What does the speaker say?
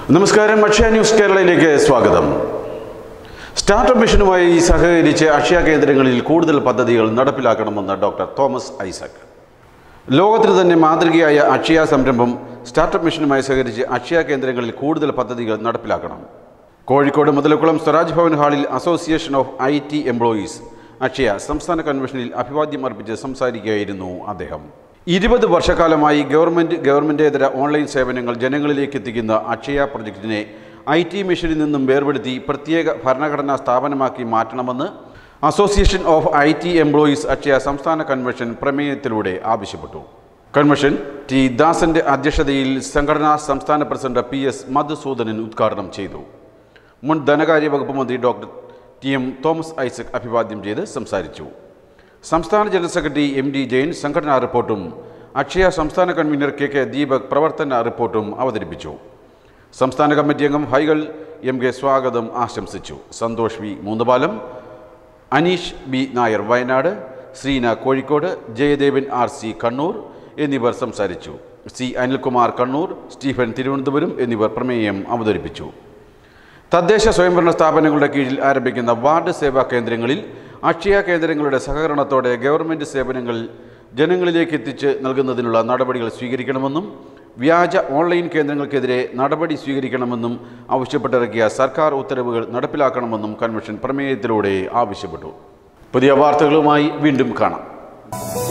നമസ്കാരം അക്ഷയ ന്യൂസ് കേരളയിലേക്ക് സ്വാഗതം സ്റ്റാർട്ടപ്പ് മിഷനുമായി സഹകരിച്ച് അക്ഷയ കേന്ദ്രങ്ങളിൽ കൂടുതൽ പദ്ധതികൾ നടപ്പിലാക്കണമെന്ന് ഡോക്ടർ തോമസ് ഐസക് ലോകത്തിന് തന്നെ മാതൃകയായ അക്ഷയ സംരംഭം സ്റ്റാർട്ടപ്പ് മിഷനുമായി സഹകരിച്ച് അക്ഷയ കേന്ദ്രങ്ങളിൽ കൂടുതൽ പദ്ധതികൾ നടപ്പിലാക്കണം കോഴിക്കോട് മുതലക്കുളം സ്വരാജ് ഭവൻ ഹാളിൽ association of I T employees Akshaya സംസ്ഥാന കൺവെൻഷനിൽ അഭിവാദ്യം അർപ്പിച്ച് സംസാരിക്കുകയായിരുന്നു അദ്ദേഹം ഇരുപത് വർഷക്കാലമായി ഗവൺമെൻറ് ഗവൺമെൻറ്റേതര ഓൺലൈൻ സേവനങ്ങൾ ജനങ്ങളിലേക്ക് എത്തിക്കുന്ന അക്ഷയ പ്രൊജക്ടിനെ ഐ ടി മിഷനിൽ നിന്നും വേർപെടുത്തി പ്രത്യേക ഭരണഘടനാ സ്ഥാപനമാക്കി മാറ്റണമെന്ന് association of I T employees Akshaya സംസ്ഥാന കൺവെൻഷൻ പ്രമേയത്തിലൂടെ ആവശ്യപ്പെട്ടു കൺവെൻഷൻ ടി ദാസന്റെ അധ്യക്ഷതയിൽ സംഘടനാ സംസ്ഥാന പ്രസിഡന്റ് പി എസ് മധുസൂദനൻ ഉദ്ഘാടനം ചെയ്തു മുൻ ധനകാര്യ വകുപ്പ് മന്ത്രി doctor T M Thomas Isaac അഭിവാദ്യം ചെയ്ത് സംസാരിച്ചു സംസ്ഥാന general secretary M D Jain സംഘടനാ റിപ്പോർട്ടും അക്ഷയ സംസ്ഥാന കൺവീനർ കെ കെ ദീപക് പ്രവർത്തന റിപ്പോർട്ടും അവതരിപ്പിച്ചു സംസ്ഥാന കമ്മിറ്റി അംഗം ഹൈകൾ എം കെ സ്വാഗതം ആശംസിച്ചു Santhosh V Moonnupalam Aneesh B Nair Wayanad Sreena Kozhikode Jayadevan R C Kannur എന്നിവർ സംസാരിച്ചു സി അനിൽകുമാർ കണ്ണൂർ സ്റ്റീഫൻ തിരുവനന്തപുരം എന്നിവർ പ്രമേയം അവതരിപ്പിച്ചു തദ്ദേശ സ്വയംഭരണ സ്ഥാപനങ്ങളുടെ കീഴിൽ ആരംഭിക്കുന്ന വാർഡ് സേവാ കേന്ദ്രങ്ങളിൽ അക്ഷയ കേന്ദ്രങ്ങളുടെ സഹകരണത്തോടെ ഗവൺമെൻറ് സേവനങ്ങൾ ജനങ്ങളിലേക്ക് എത്തിച്ച് നൽകുന്നതിനുള്ള നടപടികൾ സ്വീകരിക്കണമെന്നും വ്യാജ ഓൺലൈൻ കേന്ദ്രങ്ങൾക്കെതിരെ നടപടി സ്വീകരിക്കണമെന്നും ആവശ്യപ്പെട്ടിറക്കിയ സർക്കാർ ഉത്തരവുകൾ നടപ്പിലാക്കണമെന്നും കൺവെൻഷൻ പ്രമേയത്തിലൂടെ ആവശ്യപ്പെട്ടു പുതിയ വാർത്തകളുമായി വീണ്ടും കാണാം